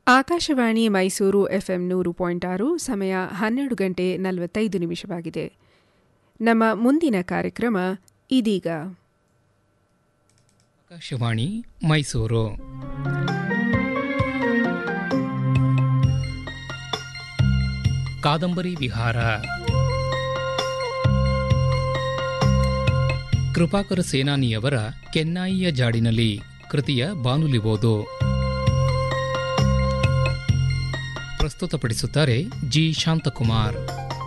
Akashvani Mysuru FM ನೂರು point ಆರು ಸಮಯ ಹನ್ನೆರಡು ಗಂಟೆ ನಲವತ್ತೈದು ನಿಮಿಷವಾಗಿದೆ ನಮ್ಮ ಮುಂದಿನ ಕಾರ್ಯಕ್ರಮ ಇದೀಗ ಆಕಾಶವಾಣಿ ಮೈಸೂರು ಕಾದಂಬರಿ ವಿಹಾರ ಕೃಪಾಕರ ಸೇನಾನಿಯವರ ಕೆನ್ನಾಯಿಯ ಜಾಡಿನಲ್ಲಿ ಕೃತಿಯ ಬಾನುಲಿ ಓದು ಪ್ರಸ್ತುತಪಡಿಸುತ್ತಾರೆ ಜಿ ಶಾಂತಕುಮಾರ್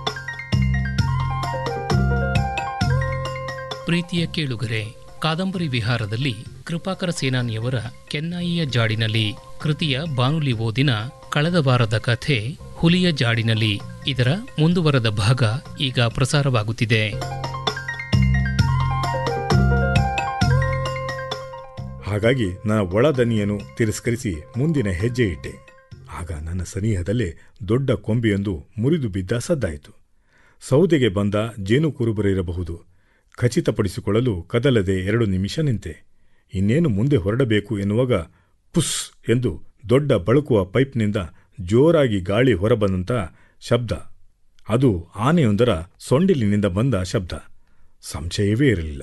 ಪ್ರೀತಿಯ ಕೇಳುಗರೆ ಕಾದಂಬರಿ ವಿಹಾರದಲ್ಲಿ ಕೃಪಾಕರ ಸೇನಾನಿಯವರ ಕೆನ್ನಾಯಿಯ ಜಾಡಿನಲ್ಲಿ ಕೃತಿಯ ಬಾನುಲಿ ಓದಿನ ಕಳೆದ ವಾರದ ಕಥೆ ಹುಲಿಯ ಜಾಡಿನಲ್ಲಿ ಇದರ ಮುಂದುವರೆದ ಭಾಗ ಈಗ ಪ್ರಸಾರವಾಗುತ್ತಿದೆ ಹಾಗಾಗಿ ನನ್ನ ಒಳದನಿಯನ್ನು ತಿರಸ್ಕರಿಸಿ ಮುಂದಿನ ಹೆಜ್ಜೆ ಇಟ್ಟೆ ಆಗ ನನ್ನ ಸನಿಹದಲ್ಲೇ ದೊಡ್ಡ ಕೊಂಬೆಯೊಂದು ಮುರಿದು ಬಿದ್ದ ಸದ್ದಾಯಿತು ಸೌದೆಗೆ ಬಂದ ಜೇನು ಕುರುಬರಿರಬಹುದು ಖಚಿತಪಡಿಸಿಕೊಳ್ಳಲು ಕದಲದೆ ಎರಡು ನಿಮಿಷ ನಿಂತೆ ಇನ್ನೇನು ಮುಂದೆ ಹೊರಡಬೇಕು ಎನ್ನುವಾಗ ಪುಸ್ ಎಂದು ದೊಡ್ಡ ಬಳುಕುವ ಪೈಪ್ನಿಂದ ಜೋರಾಗಿ ಗಾಳಿ ಹೊರಬಂದಂಥ ಶಬ್ದ ಅದು ಆನೆಯೊಂದರ ಸೊಂಡಿಲಿನಿಂದ ಬಂದ ಶಬ್ದ ಸಂಶಯವೇ ಇರಲಿಲ್ಲ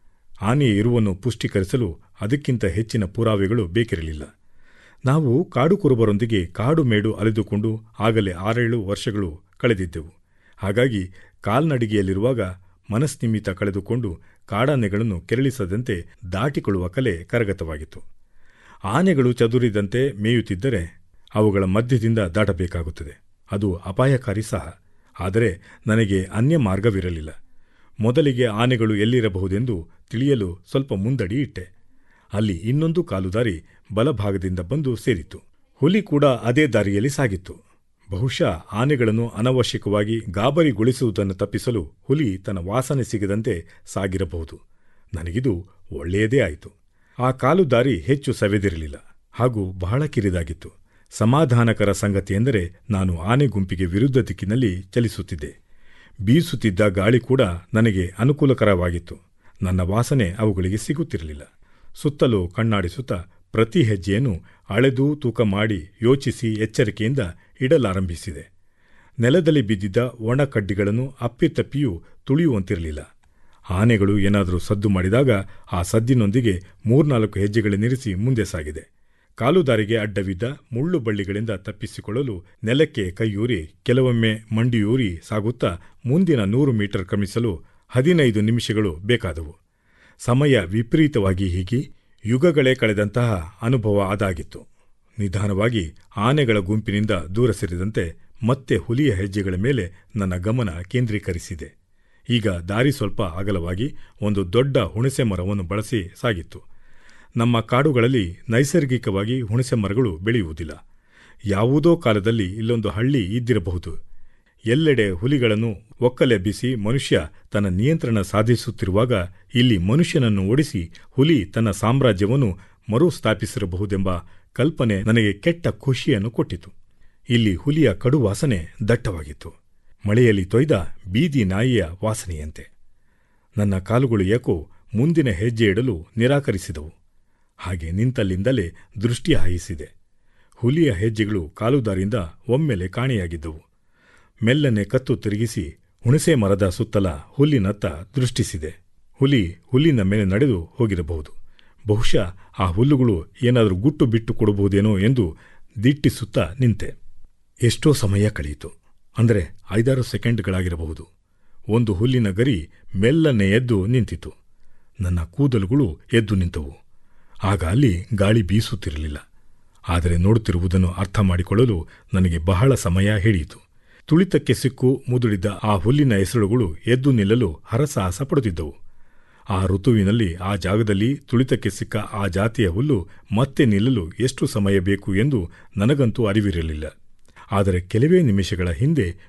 ಆನೆಯ ಇರುವನ್ನು ಪುಷ್ಟೀಕರಿಸಲು ಅದಕ್ಕಿಂತ ಹೆಚ್ಚಿನ ಪುರಾವೆಗಳು ಬೇಕಿರಲಿಲ್ಲ ನಾವು ಕಾಡು ಕುರುಬರೊಂದಿಗೆ ಕಾಡು ಮೇಡು ಅಲೆದುಕೊಂಡು ಆಗಲೇ ಆರೇಳು ವರ್ಷಗಳು ಕಳೆದಿದ್ದೆವು ಹಾಗಾಗಿ ಕಾಲ್ನಡಿಗೆಯಲ್ಲಿರುವಾಗ ಮನಸ್ನಿಮಿತ ಕಳೆದುಕೊಂಡು ಕಾಡಾನೆಗಳನ್ನು ಕೆರಳಿಸದಂತೆ ದಾಟಿಕೊಳ್ಳುವ ಕಲೆ ಕರಗತವಾಗಿತ್ತು ಆನೆಗಳು ಚದುರಿದಂತೆ ಮೇಯುತ್ತಿದ್ದರೆ ಅವುಗಳ ಮಧ್ಯದಿಂದ ದಾಟಬೇಕಾಗುತ್ತದೆ ಅದು ಅಪಾಯಕಾರಿ ಸಹ ಆದರೆ ನನಗೆ ಅನ್ಯ ಮಾರ್ಗವಿರಲಿಲ್ಲ ಮೊದಲಿಗೆ ಆನೆಗಳು ಎಲ್ಲಿರಬಹುದೆಂದು ತಿಳಿಯಲು ಸ್ವಲ್ಪ ಮುಂದಡಿ ಇಟ್ಟೆ ಅಲ್ಲಿ ಇನ್ನೊಂದು ಕಾಲುದಾರಿ ಬಲಭಾಗದಿಂದ ಬಂದು ಸೇರಿತು ಹುಲಿ ಕೂಡ ಅದೇ ದಾರಿಯಲ್ಲಿ ಸಾಗಿತ್ತು ಬಹುಶಃ ಆನೆಗಳನ್ನು ಅನವಶ್ಯಕವಾಗಿ ಗಾಬರಿಗೊಳಿಸುವುದನ್ನು ತಪ್ಪಿಸಲು ಹುಲಿ ತನ್ನ ವಾಸನೆ ಸಿಗದಂತೆ ಸಾಗಿರಬಹುದು ನನಗಿದು ಒಳ್ಳೆಯದೇ ಆಯಿತು ಆ ಕಾಲುದಾರಿ ಹೆಚ್ಚು ಸವೆದಿರಲಿಲ್ಲ ಹಾಗೂ ಬಹಳ ಕಿರಿದಾಗಿತ್ತು ಸಮಾಧಾನಕರ ಸಂಗತಿಯೆಂದರೆ ನಾನು ಆನೆ ಗುಂಪಿಗೆ ವಿರುದ್ಧ ದಿಕ್ಕಿನಲ್ಲಿ ಚಲಿಸುತ್ತಿದ್ದೆ ಬೀಸುತ್ತಿದ್ದ ಗಾಳಿ ಕೂಡ ನನಗೆ ಅನುಕೂಲಕರವಾಗಿತ್ತು ನನ್ನ ವಾಸನೆ ಅವುಗಳಿಗೆ ಸಿಗುತ್ತಿರಲಿಲ್ಲ ಸುತ್ತಲೂ ಕಣ್ಣಾಡಿಸುತ್ತಾ ಪ್ರತಿ ಹೆಜ್ಜೆಯನ್ನು ಅಳೆದು ತೂಕ ಮಾಡಿ ಯೋಚಿಸಿ ಎಚ್ಚರಿಕೆಯಿಂದ ಇಡಲಾರಂಭಿಸಿದೆ ನೆಲದಲ್ಲಿ ಬಿದ್ದಿದ್ದ ಒಣ ಕಡ್ಡಿಗಳನ್ನು ಅಪ್ಪಿತಪ್ಪಿಯೂ ತುಳಿಯುವಂತಿರಲಿಲ್ಲ ಆನೆಗಳು ಏನಾದರೂ ಸದ್ದು ಮಾಡಿದಾಗ ಆ ಸದ್ದಿನೊಂದಿಗೆ ಮೂರ್ನಾಲ್ಕು ಹೆಜ್ಜೆಗಳನ್ನಿರಿಸಿ ಮುಂದೆ ಸಾಗಿದೆ ಕಾಲುದಾರಿಗೆ ಅಡ್ಡವಿದ್ದ ಮುಳ್ಳು ಬಳ್ಳಿಗಳಿಂದ ತಪ್ಪಿಸಿಕೊಳ್ಳಲು ನೆಲಕ್ಕೆ ಕೈಯೂರಿ ಕೆಲವೊಮ್ಮೆ ಮಂಡಿಯೂರಿ ಸಾಗುತ್ತಾ ಮುಂದಿನ ನೂರು ಮೀಟರ್ ಕ್ರಮಿಸಲು ಹದಿನೈದು ನಿಮಿಷಗಳು ಬೇಕಾದವು ಸಮಯ ವಿಪರೀತವಾಗಿ ಹೀಗಿ ಯುಗಗಳೇ ಕಳೆದಂತಹ ಅನುಭವ ಅದಾಗಿತ್ತು ನಿಧಾನವಾಗಿ ಆನೆಗಳ ಗುಂಪಿನಿಂದ ದೂರ ಸೇರಿದಂತೆ ಮತ್ತೆ ಹುಲಿಯ ಹೆಜ್ಜೆಗಳ ಮೇಲೆ ನನ್ನ ಗಮನ ಕೇಂದ್ರೀಕರಿಸಿದೆ ಈಗ ದಾರಿ ಸ್ವಲ್ಪ ಅಗಲವಾಗಿ ಒಂದು ದೊಡ್ಡ ಹುಣಸೆ ಮರವನ್ನು ಬಳಸಿ ಸಾಗಿತ್ತು ನಮ್ಮ ಕಾಡುಗಳಲ್ಲಿ ನೈಸರ್ಗಿಕವಾಗಿ ಹುಣಸೆ ಮರಗಳು ಬೆಳೆಯುವುದಿಲ್ಲ ಯಾವುದೋ ಕಾಲದಲ್ಲಿ ಇಲ್ಲೊಂದು ಹಳ್ಳಿ ಇದ್ದಿರಬಹುದು ಎಲ್ಲೆಡೆ ಹುಲಿಗಳನ್ನು ಒಕ್ಕಲೆಬ್ಬಿಸಿ ಮನುಷ್ಯ ತನ್ನ ನಿಯಂತ್ರಣ ಸಾಧಿಸುತ್ತಿರುವಾಗ ಇಲ್ಲಿ ಮನುಷ್ಯನನ್ನು ಓಡಿಸಿ ಹುಲಿ ತನ್ನ ಸಾಮ್ರಾಜ್ಯವನ್ನು ಮರುಸ್ಥಾಪಿಸಿರಬಹುದೆಂಬ ಕಲ್ಪನೆ ನನಗೆ ಕೆಟ್ಟ ಖುಷಿಯನ್ನು ಕೊಟ್ಟಿತು ಇಲ್ಲಿ ಹುಲಿಯ ಕಡು ವಾಸನೆ ದಟ್ಟವಾಗಿತ್ತು ಮಳೆಯಲ್ಲಿ ತೊಯ್ದ ಬೀದಿ ನಾಯಿಯ ವಾಸನೆಯಂತೆ ನನ್ನ ಕಾಲುಗಳು ಯಾಕೋ ಮುಂದಿನ ಹೆಜ್ಜೆ ಇಡಲು ನಿರಾಕರಿಸಿದವು ಹಾಗೆ ನಿಂತಲ್ಲಿಂದಲೇ ದೃಷ್ಟಿ ಹಾಯಿಸಿದೆ ಹುಲಿಯ ಹೆಜ್ಜೆಗಳು ಕಾಲುದಾರಿಂದ ಒಮ್ಮೆಲೆ ಕಾಣೆಯಾಗಿದ್ದವು ಮೆಲ್ಲನೆ ಕತ್ತು ತಿರುಗಿಸಿ ಹುಣಸೆ ಮರದ ಸುತ್ತಲ ಹುಲ್ಲಿನತ್ತ ದೃಷ್ಟಿಸಿದೆ ಹುಲಿ ಹುಲ್ಲಿನ ಮೇಲೆ ನಡೆದು ಹೋಗಿರಬಹುದು ಬಹುಶಃ ಆ ಹುಲ್ಲುಗಳು ಏನಾದರೂ ಗುಟ್ಟು ಬಿಟ್ಟು ಕೊಡಬಹುದೇನೋ ಎಂದು ದಿಟ್ಟಿಸುತ್ತಾ ನಿಂತೆ ಎಷ್ಟೋ ಸಮಯ ಕಳೆಯಿತು ಅಂದರೆ ಐದಾರು ಸೆಕೆಂಡ್ಗಳಾಗಿರಬಹುದು ಒಂದು ಹುಲ್ಲಿನ ಗರಿ ಮೆಲ್ಲನೆ ಎದ್ದು ನಿಂತಿತು ನನ್ನ ಕೂದಲುಗಳು ಎದ್ದು ನಿಂತವು ಆಗ ಅಲ್ಲಿ ಗಾಳಿ ಬೀಸುತ್ತಿರಲಿಲ್ಲ ಆದರೆ ನೋಡುತ್ತಿರುವುದನ್ನು ಅರ್ಥ ಮಾಡಿಕೊಳ್ಳಲು ನನಗೆ ಬಹಳ ಸಮಯ ಹಿಡಿಯಿತು ತುಳಿತಕ್ಕೆ ಸಿಕ್ಕು ಮುದುಡಿದ್ದ ಆ ಹುಲ್ಲಿನ ಹೆಸರುಗಳು ಎದ್ದು ನಿಲ್ಲಲು ಹರಸಾಹಸ ಪಡುತ್ತಿದ್ದವು ಆ ಋತುವಿನಲ್ಲಿ ಆ ಜಾಗದಲ್ಲಿ ತುಳಿತಕ್ಕೆ ಸಿಕ್ಕ ಆ ಜಾತಿಯ ಹುಲ್ಲು ಮತ್ತೆ ನಿಲ್ಲಲು ಎಷ್ಟು ಸಮಯ ಬೇಕು ಎಂದು ನನಗಂತೂ ಅರಿವಿರಲಿಲ್ಲ ಆದರೆ ಕೆಲವೇ ನಿಮಿಷಗಳ ಹಿಂದೆ